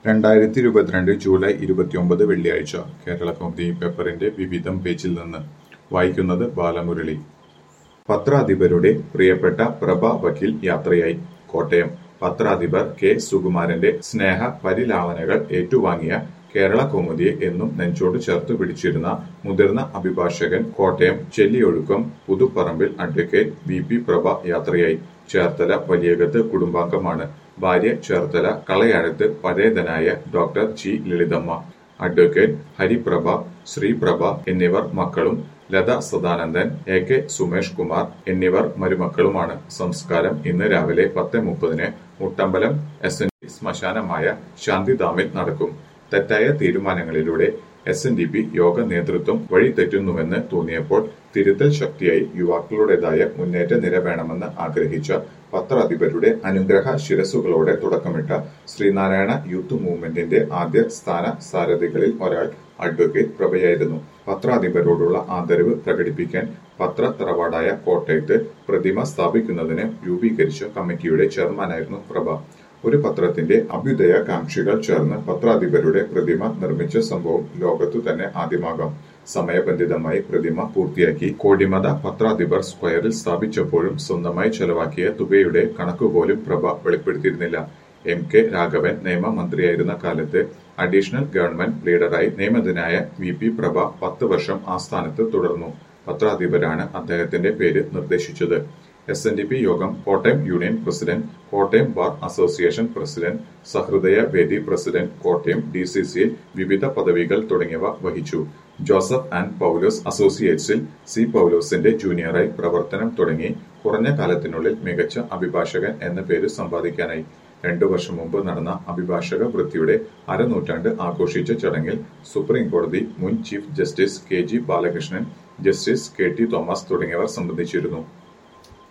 രണ്ടായിരത്തി ഇരുപത്തിരണ്ട് ജൂലൈ ഇരുപത്തിയൊമ്പത് വെള്ളിയാഴ്ച കേരള കൗമുദി പേപ്പറിന്റെ വിവിധം പേജിൽ നിന്ന് വായിക്കുന്നത് ബാലമുരളി പത്രാധിപരുടെ പ്രിയപ്പെട്ട പ്രഭ വക്കീൽ യാത്രയായി കോട്ടയം പത്രാധിപർ കെ സുകുമാരന്റെ സ്നേഹ പരിലാളനകൾ ഏറ്റുവാങ്ങിയ കേരള കൗമുദിയെ എന്നും നെഞ്ചോട് ചേർത്ത് പിടിച്ചിരുന്ന മുതിർന്ന അഭിഭാഷകൻ Kottayam Chelliyozhukkam Puthuparambil advocate V P Prabha യാത്രയായി ചേർത്തല വലിയകത്ത് കുടുംബാംഗമാണ് ഭാര്യ ചേർത്തല കളയാഴത്ത് പരേതനായ doctor G Lalithamma advocate Hariprabha Sreeprabha എന്നിവർ മക്കളും ലത സദാനന്ദൻ എ കെ സുമേഷ് കുമാർ എന്നിവർ മരുമക്കളുമാണ് സംസ്കാരം ഇന്ന് രാവിലെ പത്ത് മുപ്പതിന് മുട്ടമ്പലം എസ് എൻ ഡി ശ്മശാനമായ ശാന്തിധാമിൽ നടക്കും തെറ്റായ തീരുമാനങ്ങളിലൂടെ എസ് എൻ ഡി പി യോഗ നേതൃത്വം വഴിതെറ്റുന്നുവെന്ന് തോന്നിയപ്പോൾ തിരുത്തൽ ശക്തിയായി യുവാക്കളുടേതായ മുന്നേറ്റ നിര വേണമെന്ന് ആഗ്രഹിച്ച പത്രാധിപരുടെ അനുഗ്രഹ ശിരസുകളോടെ തുടക്കമിട്ട ശ്രീനാരായണ യൂത്ത് മൂവ്മെന്റിന്റെ ആദ്യ സ്ഥാന സാരഥികളിൽ ഒരാൾ അഡ്വക്കേറ്റ് പ്രഭയായിരുന്നു പത്രാധിപരോടുള്ള ആദരവ് പ്രകടിപ്പിക്കാൻ പത്ര തറവാടായ കോട്ടയത്ത് പ്രതിമ സ്ഥാപിക്കുന്നതിന് രൂപീകരിച്ച കമ്മിറ്റിയുടെ ചെയർമാനായിരുന്നു പ്രഭ ഒരു പത്രത്തിന്റെ അഭ്യുദയകാംക്ഷികൾ ചേർന്ന് പത്രാധിപരുടെ പ്രതിമ നിർമ്മിച്ച സംഭവം ലോകത്തു തന്നെ ആദ്യമാകാം സമയബന്ധിതമായി പ്രതിമ പൂർത്തിയാക്കി കോടിമത പത്രാധിപർ സ്ക്വയറിൽ സ്ഥാപിച്ചപ്പോഴും സ്വന്തമായി ചെലവാക്കിയ തുകയുടെ കണക്കുപോലും പ്രഭ വെളിപ്പെടുത്തിയിരുന്നില്ല എം കെ രാഘവൻ നിയമമന്ത്രിയായിരുന്ന കാലത്ത് അഡീഷണൽ ഗവൺമെന്റ് ലീഡറായി നിയമിതനായ വി പി പ്രഭ പത്ത് വർഷം ആ സ്ഥാനത്ത് തുടർന്നു പത്രാധിപരാണ് അദ്ദേഹത്തിന്റെ പേര് നിർദ്ദേശിച്ചത് S N D P Yogam Kottayam union president Kottayam bar association president Sahrudaya Vedi president Kottayam D C സിയിൽ വിവിധ പദവികൾ തുടങ്ങിയവ വഹിച്ചു ജോസഫ് ആൻഡ് പൗലോസ് അസോസിയേറ്റ്സിൽ സി പൗലോസിന്റെ ജൂനിയറായി പ്രവർത്തനം തുടങ്ങി കുറഞ്ഞ കാലത്തിനുള്ളിൽ മികച്ച അഭിഭാഷകൻ എന്ന പേര് സമ്പാദിക്കാനായി രണ്ടു വർഷം മുമ്പ് നടന്ന അഭിഭാഷക വൃത്തിയുടെ അരനൂറ്റാണ്ട് ആഘോഷിച്ച ചടങ്ങിൽ സുപ്രീം കോടതി മുൻ chief justice K G Balakrishnan justice K T Thomas തുടങ്ങിയവർ സംബന്ധിച്ചിരുന്നു